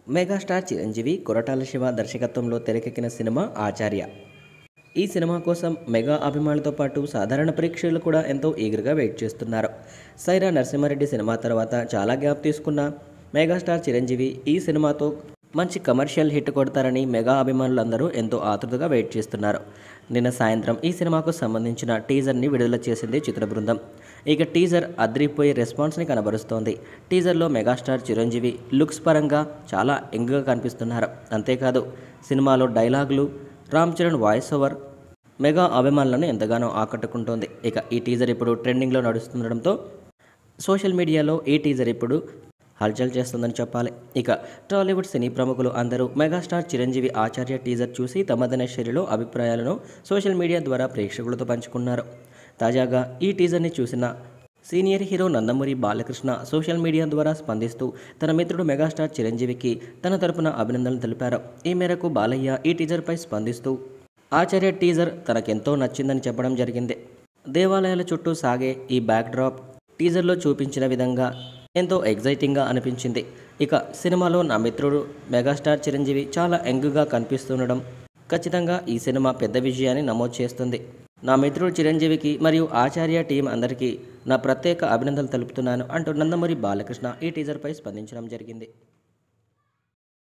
megastar Chiranjeevi Koratala Shiva దర్శకత్వంలో తెరకెక్కిన cinema ఆచార్య ఈ సినిమా కోసం మెగా అభిమానులతో పాటు సాధారణ ప్రేక్షకులు కూడా ఎంతో ఈగర్గా వెయిట్ చేస్తున్నారు సైరా నరసింహారెడ్డి సినిమా తర్వాత చాలా గ్యాప్ తీసుకున్న మెగాస్టార్ చిరంజీవి ఈ సినిమాతో మంచి కమర్షియల్ హిట్ కొడతారని మెగా అభిమానులందరూ ఎంతో ఆతృతగా వెయిట్ చేస్తున్నారు నిన్న సాయంత్రం ఈ సినిమాకు సంబంధించిన టీజర్ని విడుదల చేసింది చిత్ర బృందం ఇక టీజర్ అద్రిపోయే రెస్పాన్స్ని కనబరుస్తోంది టీజర్లో మెగాస్టార్ చిరంజీవి లుక్స్ పరంగా చాలా యంగ్గా కనిపిస్తున్నారు అంతేకాదు సినిమాలో డైలాగులు Ram Charan voice over mega అభిమానులను ఎంతగానో ఆకట్టుకుంటోంది ఇక ఈ టీజర్ ఇప్పుడు ట్రెండింగ్లో నడుస్తుండడంతో సోషల్ మీడియాలో ఈ టీజర్ ఇప్పుడు హల్చల్ చేస్తుందని చెప్పాలి ఇక టాలీవుడ్ సినీ ప్రముఖులు అందరూ మెగాస్టార్ చిరంజీవి ఆచార్య టీజర్ చూసి తమదైన శైలిలో అభిప్రాయాలను సోషల్ మీడియా ద్వారా ప్రేక్షకులతో పంచుకున్నారు తాజాగా ఈ టీజర్ని చూసిన senior hero Nandamuri Balakrishna social media ద్వారా స్పందిస్తూ తన మిత్రుడు మెగాస్టార్ చిరంజీవికి తన తరపున అభినందనలు తెలిపారు ఈ మేరకు బాలయ్య ఈ టీజర్పై స్పందిస్తూ ఆచార్య టీజర్ తనకెంతో నచ్చిందని చెప్పడం జరిగింది దేవాలయాల చుట్టూ సాగే ఈ బ్యాక్డ్రాప్ టీజర్లో చూపించిన విధంగా ఎంతో ఎగ్జైటింగ్గా అనిపించింది ఇక సినిమాలో నా మిత్రుడు మెగాస్టార్ చిరంజీవి చాలా యంగ్గా కనిపిస్తుండడం ఖచ్చితంగా ఈ సినిమా పెద్ద విజయాన్ని నమోదు చేస్తుంది నా మిత్రుడు చిరంజీవికి మరియు ఆచార్య టీం అందరికీ నా ప్రత్యేక అభినందనలు తెలుపుతున్నాను అంటూ నందమూరి బాలకృష్ణ ఈ టీజర్పై స్పందించడం జరిగింది